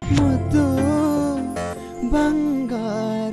ಮುದ್ದು ಬಂಗಾರ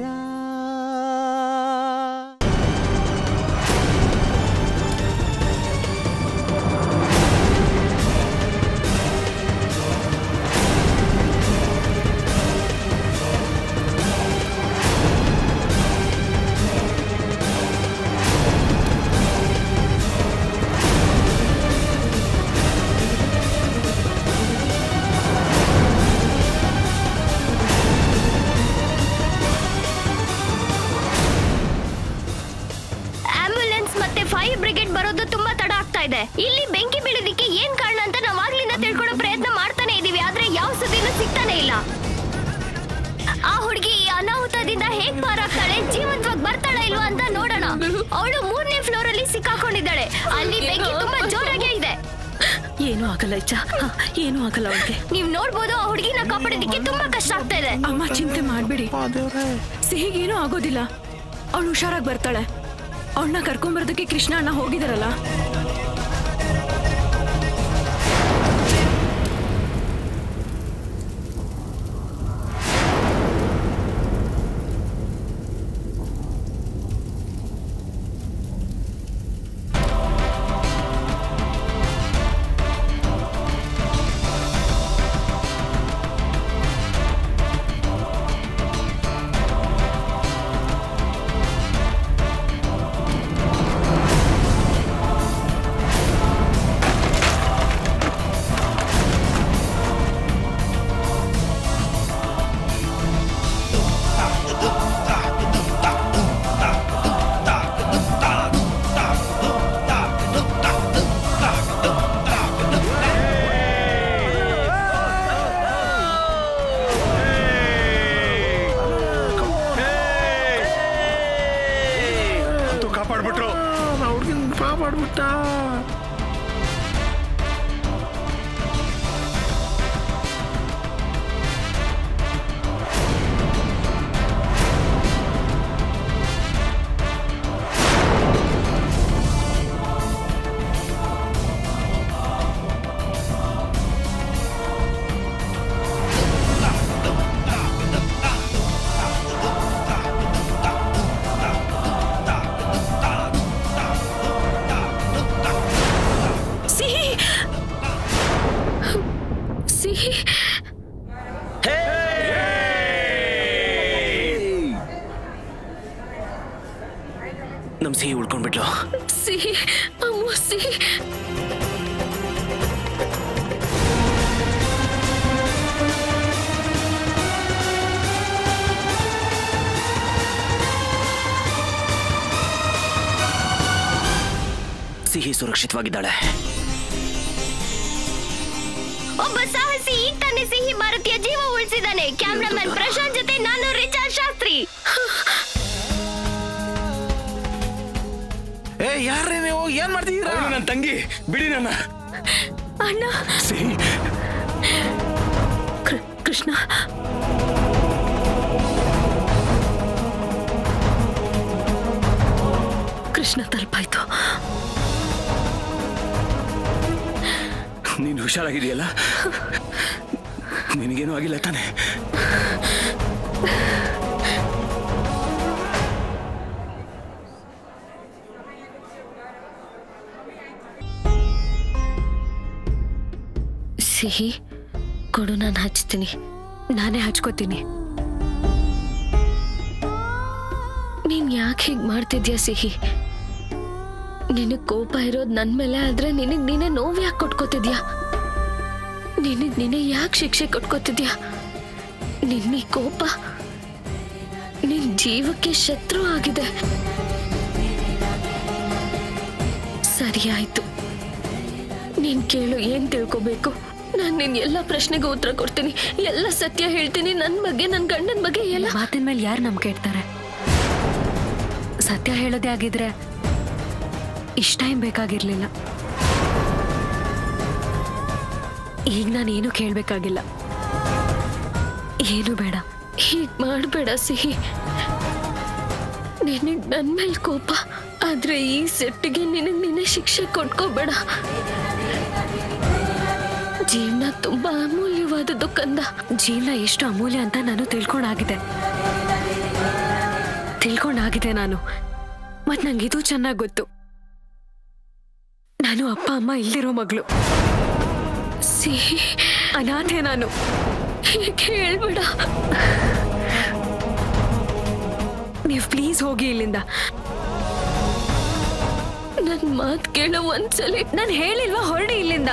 ಆಂಬ್ಯುಲೆನ್ಸ್ ಮತ್ತೆ ಫೈರ್ ಬ್ರಿಗೇಡ್ ಬರೋದು ತುಂಬಾ ತಡ ಆಗ್ತಾ ಇದೆ ಇಲ್ಲಿ ಬೆಂಕಿ ಬೀಳೋದಿಕ್ಕೆ ಏನ್ ಕಾರಣ ಅಂತ ನಾವು ಆಗ್ಲಿಂದ ತಿಳ್ಕೊಳ್ಳೋ ಪ್ರಯತ್ನ ಮಾಡ್ತಾನೆ ಇದೀವಿ ಆದ್ರೆ ಯಾವ ಸುದ್ದಿನೂ ಸಿಗ್ತಾನೆ ಇಲ್ಲ ಆ ಹುಡುಗಿ ಈ ಅನಾಹುತದಿಂದ ಹೇಗ್ ಪಾರಾಗ್ತಾಳೆ ಜೀವಂತವಾಗಿ ಬರ್ತಾಳ ಇಲ್ವಾ ಅಂತ ನೋಡೋಣ ಅವಳು ಮೂರನೇ ಫ್ಲೋರ್ ಅಲ್ಲಿ ಸಿಕ್ಕಾಕೊಂಡಿದ್ದಾಳೆ ಅಲ್ಲಿ ಬೆಂಕಿ ತುಂಬಾ ಜೋರಾಗಿ ಇದೆ ಏನೂ ಆಗಲ್ಲ ಇಚ್ಚ ಹ, ಏನೂ ಆಗಲ್ಲ ಅವಳಿಗೆ ನೀವ್ ನೋಡ್ಬೋದು ಆ ಹುಡುಗಿನ ಕಾಪಾಡೋದಿಕ್ಕೆ ತುಂಬಾ ಕಷ್ಟ ಆಗ್ತಾ ಇದೆ ಅಮ್ಮ ಚಿಂತೆ ಮಾಡ್ಬೇಡಿ ಸಿಹಿಗೇನೂ ಆಗೋದಿಲ್ಲ ಅವಳು ಹುಷಾರಾಗಿ ಬರ್ತಾಳೆ ಅವಳನ್ನ ಕರ್ಕೊಂಬರೋದಕ್ಕೆ ಕೃಷ್ಣ ಅಣ್ಣ ಹೋಗಿದಾರಲ್ಲ ಅಂತೂ ಕಾಪಾಡ್ಬಿಟ್ರು ಹುಡುಗಿನ ಕಾಪಾಡ್ಬಿಟ್ಟ ಸಿಹಿ ಸಿಹಿ ನಮ್ ಸಿಹಿ ಉಳ್ಕೊಂಡ್ಬಿಟ್ಲು ಸಿಹಿ ಅಮ್ಮ ಸಿಹಿ ಸಿಹಿ ಸುರಕ್ಷಿತವಾಗಿದ್ದಾಳೆ ಒಬ್ಬ ಸಾಹಸಿ ಈಗ ತಾನೇ ಸಿಹಿ ಭಾರತೀಯ ಜೀವ ಉಳಿಸಿದ್ದಾನೆ ಕ್ಯಾಮ್ರಾಮನ್ ಪ್ರಶಾಂತ್ ಜೊತೆ ನಾನು ರಿಚಾರ್ಡ್ ಶಾಸ್ತ್ರಿ ಏ ಯಾರೇ ನೀವು ಏನ್ ಮಾಡ್ತಿದ್ದೀರಾ ಅವಳು ನನ್ನ ತಂಗಿ ಬಿಡಿ ನನ್ನ ಅಣ್ಣ ಸಿಹಿ ಕೃ- ಕೃಷ್ಣ ಕೃಷ್ಣ ತಲುಪಾಯ್ತು ನೀನು ಹುಷಾರಾಗಿದೆಯಲ್ಲ ನಿನಗೇನು ಆಗಿಲ್ಲ ತಾನೆ ಸಿಹಿ ಕೊಡು ನಾನು ಹಚ್ತೀನಿ ನಾನೇ ಹಚ್ಕೋತೀನಿ ನೀನ್ ಯಾಕೆ ಹೀಗ್ ಮಾಡ್ತಿದ್ಯಾ ಸಿಹಿ ನಿನಗ್ ಕೋಪ ಇರೋದ್ ನನ್ ಮೇಲೆ ಆದ್ರೆ ನಿನಗ್ ನೀನೇ ನೋವು ಯಾಕೆ ಕೊಟ್ಕೋತಿದ್ಯಾ ನಿನಗ್ ನೀನೇ ಯಾಕೆ ಶಿಕ್ಷೆ ಕೊಟ್ಕೋತಿದ್ಯಾ ನಿನ್ನ ಈ ಕೋಪ ನಿನ್ ಜೀವಕ್ಕೆ ಶತ್ರು ಆಗಿದೆ ಸರಿ ಆಯ್ತು ನೀನ್ ಕೇಳು ಏನ್ ತಿಳ್ಕೊಬೇಕು ನಾನ್ ನಿನ್ ಎಲ್ಲಾ ಪ್ರಶ್ನೆಗೆ ಉತ್ತರ ಕೊಡ್ತೀನಿ ಎಲ್ಲ ಸತ್ಯ ಹೇಳ್ತೀನಿ ನನ್ ಬಗ್ಗೆ ನನ್ ಗಂಡನ ಬಗ್ಗೆ ಎಲ್ಲ ಮಾತಿನ ಮೇಲೆ ಯಾರು ನಂಬಿಕೆ ಇಡ್ತಾರೆ ಸತ್ಯ ಹೇಳೋದೇ ಆಗಿದ್ರೆ ಇಷ್ಟ ಟೈಮ್ ಬೇಕಾಗಿರ್ಲಿಲ್ಲ ಈಗ ನಾನು ಏನು ಕೇಳಬೇಕಾಗಿಲ್ಲ ಏನು ಬೇಡ ಹೀಗ್ ಮಾಡ್ಬೇಡ ಸಿಹಿ ನಿನಗ್ ನನ್ ಮೇಲ್ ಕೋಪ ಆದ್ರೆ ಈ ಸೆಟ್ಟಿಗೆ ನಿನಗ್ ನೀನೇ ಶಿಕ್ಷೆ ಕೊಟ್ಕೋಬೇಡ ಜೀವನ ತುಂಬಾ ಅಮೂಲ್ಯವಾದದ್ದು ಕಂದ ಜೀವನ ಎಷ್ಟು ಅಮೂಲ್ಯ ಅಂತ ನಾನು ತಿಳ್ಕೊಂಡಾಗಿದೆ ತಿಳ್ಕೊಂಡಾಗಿದೆ ನಾನು ಮತ್ ನಂಗೆ ಇದು ಚೆನ್ನಾಗಿ ಗೊತ್ತು ನಾನು ಅಪ್ಪ ಅಮ್ಮ ಇಲ್ದಿರೋ ಮಗಳು ಸಿಹಿ ಅನಾಥೆ ನಾನು ಹೀಗೆ ಹೇಳ್ಬೇಡ ನೀವು ಪ್ಲೀಸ್ ಹೋಗಿ ಇಲ್ಲಿಂದ ನನ್ ಮಾತ್ ಕೇಳೋ ಒಂದ್ಸಲಿ ನಾನು ಹೇಳಿಲ್ವಾ ಹೊರಡಿ ಇಲ್ಲಿಂದ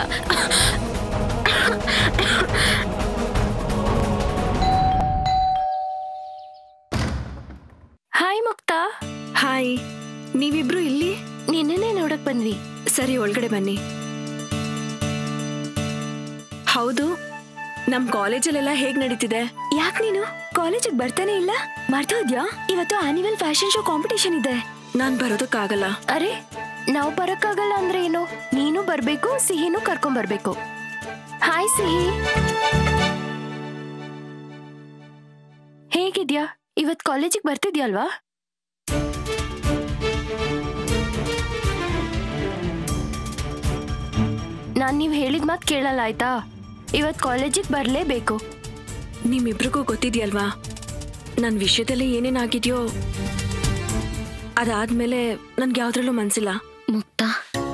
ಹಾಯ್ ಮುಕ್ತಾ ಹಾಯ್ ನೀವಿಬ್ರು ಇಲ್ಲಿ ನಿನ್ನೆ ನೋಡಕ್ ಬಂದ್ವಿ ಸರಿ ಒಳಗಡೆ ಬನ್ನಿ ಹೌದು ನಮ್ ಕಾಲೇಜಲ್ಲೆಲ್ಲ ಹೇಗ್ ನಡೀತಿದೆ ಯಾಕ್ ನೀನು ಕಾಲೇಜಿಗೆ ಬರ್ತಾನೆ ಇಲ್ಲ ಮರ್ತೋದ್ಯಾ ಇವತ್ತು ಆನ್ಯುವಲ್ ಫ್ಯಾಷನ್ ಶೋ ಕಾಂಪಿಟೇಷನ್ ಇದೆ ನಾನ್ ಬರೋದಕ್ಕಾಗಲ್ಲ ಅರೆ ನಾವು ಬರಕ್ಕಾಗಲ್ಲ ಅಂದ್ರೆ ಏನು ನೀನು ಬರ್ಬೇಕು ಸಿಹಿನೂ ಕರ್ಕೊಂಡ್ ಬರ್ಬೇಕು ಹಾಯ್ ಸಿಹಿ ಹೇಗಿದ್ಯಾ ಇವತ್ ಕಾಲೇಜಿಗೆ ಬರ್ತಿದ್ಯಲ್ವಾ ನಾನ್ ನೀವ್ ಹೇಳಿದ ಮಾತ್ ಕೇಳಲ್ಲ ಆಯ್ತಾ ಇವತ್ ಕಾಲೇಜಿಗೆ ಬರ್ಲೇಬೇಕು ನಿಮ್ಮಿಬ್ರಿಗೂ ಗೊತ್ತಿದ್ಯಲ್ವಾ ನನ್ನ ವಿಷಯದಲ್ಲಿ ಏನೇನಾಗಿದ್ಯೋ ಅದಾದ್ಮೇಲೆ ನನ್ಗೆ ಯಾವ್ದ್ರಲ್ಲೂ ಮನ್ಸಿಲ್ಲ ಮುಕ್ತ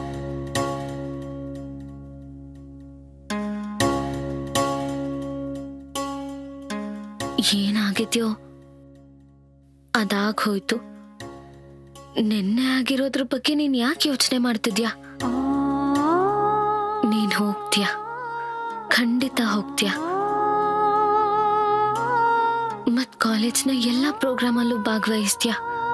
ಏನಾಗಿದ್ಯೋ ಅದಾಗ್ ಹೋಯ್ತು ನಿನ್ನೆ ಆಗಿರೋದ್ರ ಬಗ್ಗೆ ನೀನ್ ಯಾಕೆ ಯೋಚನೆ ಮಾಡ್ತಿದ್ಯಾ ನೀನ್ ಹೋಗ್ತೀಯ ಖಂಡಿತ ಹೋಗ್ತೀಯ ಮತ್ ಕಾಲೇಜ್ನ ಎಲ್ಲಾ ಪ್ರೋಗ್ರಾಮಲ್ಲೂ ಭಾಗವಹಿಸ್ತೀಯ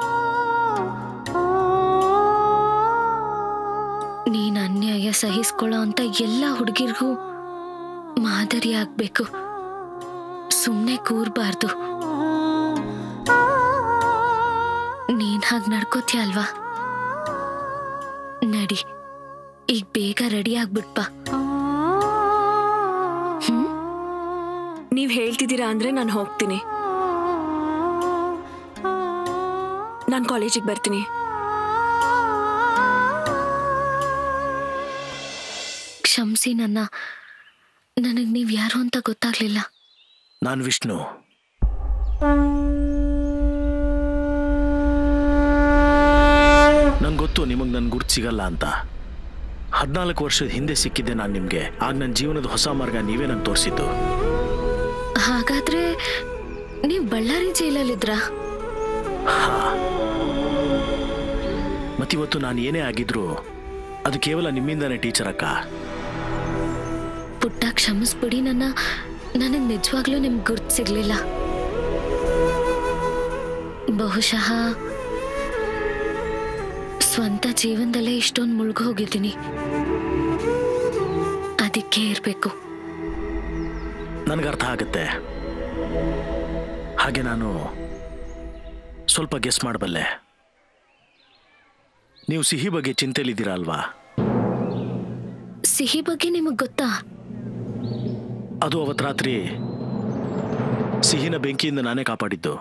ನೀನ್ ಅನ್ಯಾಯ ಸಹಿಸ್ಕೊಳ್ಳೋ ಅಂತ ಎಲ್ಲ ಹುಡುಗಿರ್ಗೂ ಮಾದರಿ ಆಗ್ಬೇಕು ಸುಮ್ನೆ ಕೂರ್ಬಾರ್ದು ನೀನ್ ಹಾಗ್ ನಡ್ಕೋತೀಯ ಅಲ್ವಾ ನಡಿ ಈಗ ಬೇಗ ರೆಡಿ ಆಗ್ಬಿಟ್ಪಾ ನೀವ್ ಹೇಳ್ತಿದ್ದೀರಾ ಅಂದ್ರೆ ನಾನು ಹೋಗ್ತೀನಿ ನಾನು ಕಾಲೇಜಿಗೆ ಬರ್ತೀನಿ ಕ್ಷಮಿಸಿ ನನ್ನ ನನಗ್ ನೀವ್ ಯಾರು ಅಂತ ಗೊತ್ತಾಗ್ಲಿಲ್ಲ ನಾನು ವಿಷ್ಣು ನಂಗೆ ಗೊತ್ತು ನಿಮಗೆ ನನ್ನ ಗುರ್ತು ಸಿಗಲ್ಲ ಅಂತ ಹದಿನಾಲ್ಕು ವರ್ಷದ ಹಿಂದೆ ಸಿಕ್ಕಿದ್ದೆ ನಾನು ನಿಮಗೆ ಆಗ ನನ್ನ ಜೀವನದ ಹೊಸ ಮಾರ್ಗ ನೀವೇ ನಂಗೆ ತೋರಿಸಿದ್ದು ಹಾಗಾದ್ರೆ ನೀವ್ ಬಳ್ಳಾರಿ ಜೈಲಲ್ಲಿದ್ರಾ ಮತ್ತಿವತ್ತು ನಾನು ಏನೇ ಆಗಿದ್ರು ಅದು ಕೇವಲ ನಿಮ್ಮಿಂದಾನೇ ಟೀಚರ್ ಅಕ್ಕ ಪುಟ್ಟ ಕ್ಷಮಿಸ್ಬಿಡಿ ನನ್ನ ನನಗ್ ನಿಜವಾಗ್ಲೂ ನಿಮ್ ಗುರ್ತು ಸಿಗ್ಲಿಲ್ಲ ಬಹುಶಃ ಸ್ವಂತ ಜೀವನದಲ್ಲೇ ಇಷ್ಟೊಂದು ಮುಳುಗು ಹೋಗಿದ್ದೀನಿ ಅದಕ್ಕೆ ಇರ್ಬೇಕು ನನಗೆ ಅರ್ಥ ಆಗುತ್ತೆ ಹಾಗೆ ನಾನು ಸ್ವಲ್ಪ ಗೆಸ್ ಮಾಡಬಲ್ಲೆ ನೀವು ಸಿಹಿ ಬಗ್ಗೆ ಚಿಂತೆಲಿದ್ದೀರಾ ಅಲ್ವಾ ಸಿಹಿ ಬಗ್ಗೆ ನಿಮಗ್ ಗೊತ್ತಾ ಅದು ಅವತ್ತು ರಾತ್ರಿ ಸಿಹಿನ ಬೆಂಕಿಯಿಂದ ನಾನೇ ಕಾಪಾಡಿದ್ದು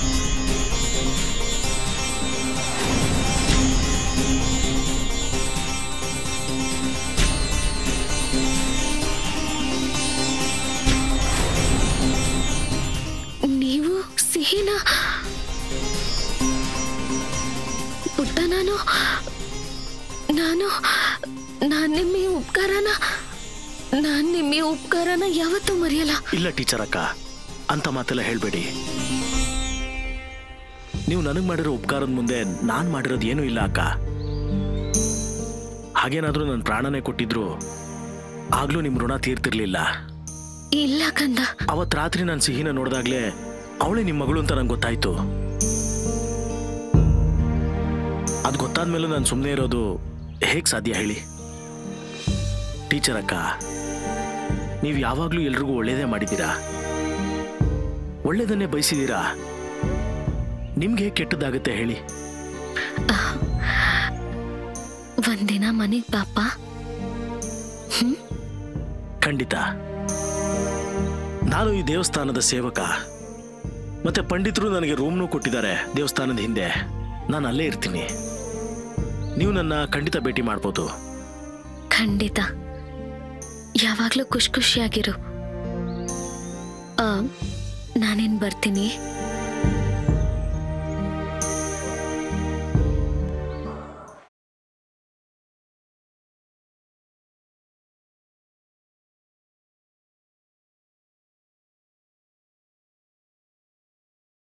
ನೀವು ಸಿಹಿನ ಪುಟ್ಟ ನಾನು ನಾನು ನಾನ್ ನಿಮ್ಮ ಈ ಉಪಕಾರನ ನಾನ್ ನಿಮ್ಮ ಈ ಉಪಕಾರನ ಯಾವತ್ತೂ ಮರೆಯಲ್ಲ ಇಲ್ಲ ಟೀಚರ್ ಅಕ್ಕ ಅಂತ ಮಾತೆಲ್ಲ ಹೇಳಬೇಡಿ ನೀವು ನನಗೆ ಮಾಡಿರೋ ಉಪಕಾರದ ಮುಂದೆ ನಾನು ಮಾಡಿರೋದು ಏನೂ ಇಲ್ಲ ಅಕ್ಕ ಹಾಗೇನಾದ್ರೂ ನನ್ನ ಪ್ರಾಣನೇ ಕೊಟ್ಟಿದ್ರು ಆಗ್ಲೂ ನಿಮ್ಮ ಋಣ ತೀರ್ತಿರ್ಲಿಲ್ಲ ಇಲ್ಲ ಕಂದ ಅವತ್ ರಾತ್ರಿ ನಾನು ಸಿಹಿನ ನೋಡಿದಾಗ್ಲೇ ಅವಳೇ ನಿಮ್ಮ ಮಗಳು ಅಂತ ನಂಗೆ ಗೊತ್ತಾಯ್ತು ಅದು ಗೊತ್ತಾದ್ಮೇಲೆ ನಾನು ಸುಮ್ಮನೆ ಇರೋದು ಹೇಗೆ ಸಾಧ್ಯ ಹೇಳಿ ಟೀಚರ್ ಅಕ್ಕ ನೀವು ಯಾವಾಗಲೂ ಎಲ್ರಿಗೂ ಒಳ್ಳೇದೇ ಮಾಡಿದ್ದೀರಾ ಒಳ್ಳೇದನ್ನೇ ಬಯಸಿದ್ದೀರಾ ನಿಮ್ಗೆ ಹೇಗೆ ಕೆಟ್ಟದಾಗುತ್ತೆ ಹೇಳಿ ಒಂದಿನ ಮನೆಗ್ ಪಾಪ ಖಂಡಿತ ನಾನು ಈ ದೇವಸ್ಥಾನದ ಸೇವಕ ಮತ್ತೆ ಪಂಡಿತರು ನನಗೆ ರೂಮ್ನೂ ಕೊಟ್ಟಿದ್ದಾರೆ ದೇವಸ್ಥಾನದ ಹಿಂದೆ ನಾನು ಅಲ್ಲೇ ಇರ್ತೀನಿ ನೀವು ನನ್ನ ಖಂಡಿತ ಭೇಟಿ ಮಾಡ್ಬೋದು ಖಂಡಿತ ಯಾವಾಗ್ಲೂ ಖುಷಿ ಖುಷಿಯಾಗಿರು ಆ, ನಾನೇನ್ ಬರ್ತೀನಿ